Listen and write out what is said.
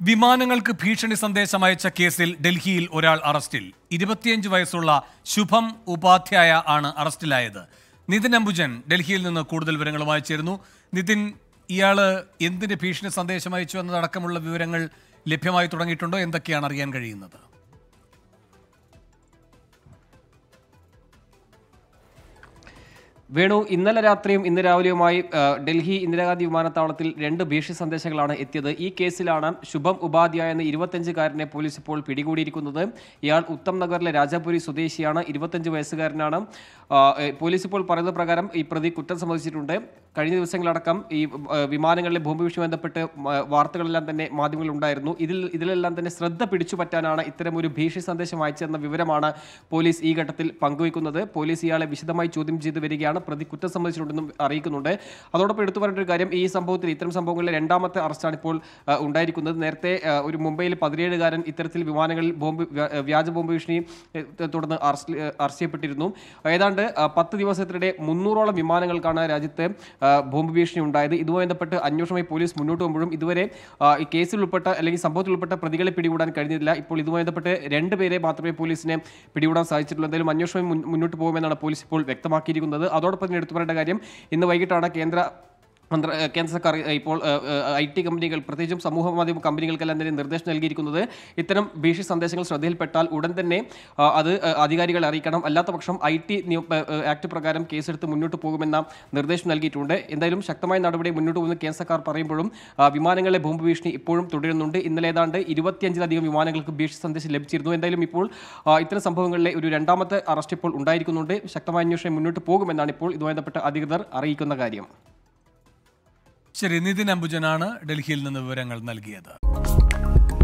വിമാനങ്ങൾക്ക് ഭീഷണി സന്ദേശം അയച്ച കേസിൽ ഡൽഹിയിൽ ഒരാൾ അറസ്റ്റിൽ ഇരുപത്തിയഞ്ച് വയസ്സുള്ള ശുഭം ഉപാധ്യായ ആണ് അറസ്റ്റിലായത് നിതിൻ അംബുജൻ ഡൽഹിയിൽ നിന്ന് കൂടുതൽ വിവരങ്ങളുമായി ചേരുന്നു നിതിൻ ഇയാള് എന്തിന് ഭീഷണി സന്ദേശം അയച്ചു എന്നതടക്കമുള്ള വിവരങ്ങൾ ലഭ്യമായി തുടങ്ങിയിട്ടുണ്ടോ എന്തൊക്കെയാണ് അറിയാൻ കഴിയുന്നത് വേണു ഇന്നലെ രാത്രിയും ഇന്ന് രാവിലെയുമായി ആ, ഡൽഹി ഇന്ദിരാഗാന്ധി വിമാനത്താവളത്തിൽ രണ്ട് ഭീഷണി സന്ദേശങ്ങളാണ് എത്തിയത് ഈ കേസിലാണ് ശുഭം ഉപാധ്യായ എന്ന ഇരുപത്തഞ്ചുകാരനെ പോലീസ് ഇപ്പോൾ പിടികൂടിയിരിക്കുന്നത് ഇയാൾ ഉത്തം നഗറിലെ രാജാപുരി സ്വദേശിയാണ് ഇരുപത്തഞ്ച് വയസ്സുകാരനാണ് ആ, ഏ, പോലീസ് ഇപ്പോൾ പറയുന്ന പ്രകാരം ഈ പ്രതി കുറ്റം സമ്മതിച്ചിട്ടുണ്ട് കഴിഞ്ഞ ദിവസങ്ങളടക്കം ഈ ആ, വിമാനങ്ങളിലെ ബോംബ് വിഷയം ബന്ധപ്പെട്ട് മ- വാർത്തകളെല്ലാം തന്നെ മാധ്യമങ്ങളിൽ ഉണ്ടായിരുന്നു ഇതിൽ ഇതിലെല്ലാം തന്നെ ശ്രദ്ധ പിടിച്ചു പറ്റാനാണ് ഇത്തരം ഒരു ഭീഷണി സന്ദേശം അയച്ചതെന്ന വിവരമാണ് പോലീസ് ഈ ഘട്ടത്തിൽ പങ്കുവയ്ക്കുന്നത് പോലീസ് ഇയാളെ വിശദമായി ചോദ്യം ചെയ്ത് വരികയാണ് പ്രതി കുറ്റം സംബന്ധിച്ചിട്ടുണ്ടെന്നും അറിയിക്കുന്നുണ്ട് അതോടൊപ്പം എടുത്തു പറഞ്ഞ ഒരു കാര്യം ഈ സംഭവത്തിൽ ഇത്തരം സംഭവങ്ങളിലെ രണ്ടാമത്തെ അറസ്റ്റാണ് ഇപ്പോൾ ആ, ഉണ്ടായിരിക്കുന്നത് നേരത്തെ ആ, ഒരു മുംബൈയിൽ പതിനേഴുകാരൻ ഇത്തരത്തിൽ വിമാനങ്ങളിൽ ബോംബ് വ്യ- വ്യാജ ബോംബ് ഭീഷണി ഏ, തുടർന്ന് അറസ്റ്റ് അറസ്റ്റ് ചെയ്യപ്പെട്ടിരുന്നു ഏതാണ്ട് ആ, പത്ത് ദിവസത്തിനിടെ മുന്നൂറോളം വിമാനങ്ങൾക്കാണ് രാജ്യത്ത് ആ, ബോംബ് ഭീഷണി ഉണ്ടായത് ഇതുമായി ബന്ധപ്പെട്ട് അന്വേഷണമായി പോലീസ് മുന്നോട്ട് പോകുമ്പോഴും ഇതുവരെ ആ, ഈ കേസിൽ ഉൾപ്പെട്ട അല്ലെങ്കിൽ സംഭവത്തിൽ ഉൾപ്പെട്ട പ്രതികളെ പിടികൂടാൻ കഴിഞ്ഞില്ല ഇപ്പോൾ ഇതുമായി ബന്ധപ്പെട്ട് രണ്ട് പേരെ മാത്രമേ പോലീസിനെ പിടികൂടാൻ സാധിച്ചിട്ടുള്ളൂ എന്തായാലും അന്വേഷണം മുൻ- മുന്നോട്ട് പോകുമെന്നാണ് പോലീസ് ഇപ്പോൾ വ്യക്തമാക്കിയിരിക്കുന്നത് അതോടൊപ്പം തന്നെ എടുത്തു പറയേണ്ട കാര്യം ഇന്ന് വൈകിട്ടാണ് കേന്ദ്ര മന്ത്ര ഏഹ് കേന്ദ്ര സർക്കാർ ഏഹ് ഇപ്പോൾ ഐ ടി കമ്പനികൾ പ്രത്യേകിച്ചും സമൂഹ മാധ്യമ കമ്പനികൾക്കെല്ലാം തന്നെ നിർദ്ദേശം നൽകിയിരിക്കുന്നത് ഇത്തരം ഭീഷണി സന്ദേശങ്ങൾ ശ്രദ്ധയിൽപ്പെട്ടാൽ ഉടൻ തന്നെ ആ, അത് ഏഹ് അധികാരികളെ അറിയിക്കണം അല്ലാത്ത പക്ഷം ഐ ടി ആക്ട് പ്രകാരം കേസെടുത്ത് മുന്നോട്ട് പോകുമെന്ന നിർദ്ദേശം നൽകിയിട്ടുണ്ട് എന്തായാലും ശക്തമായ നടപടി മുന്നോട്ട് പോകുന്ന കേന്ദ്ര സർക്കാർ പറയുമ്പോഴും ആ, വിമാനങ്ങളിലെ ബോംബ് ഭീഷണി ഇപ്പോഴും തുടരുന്നുണ്ട് ഇന്നലെ ഏതാണ്ട് ഇരുപത്തിയഞ്ചിലധികം വിമാനങ്ങൾക്ക് ഭീഷണി സന്ദേശം ലഭിച്ചിരുന്നു എന്തായാലും ഇപ്പോൾ ആ, ഇത്തരം സംഭവങ്ങളിലെ ഒരു രണ്ടാമത്തെ അറസ്റ്റ് ഇപ്പോൾ ഉണ്ടായിരിക്കുന്നുണ്ട് ശക്തമായ അന്വേഷണം മുന്നോട്ട് പോകുമെന്നാണ് ഇപ്പോൾ ഇതുമായി ബന്ധപ്പെട്ട അധികൃതർ അറിയിക്കുന്ന കാര്യം ശരി നിതിൻ അംബുജനാണ് ഡൽഹിയിൽ നിന്ന് വിവരങ്ങൾ നൽകിയത്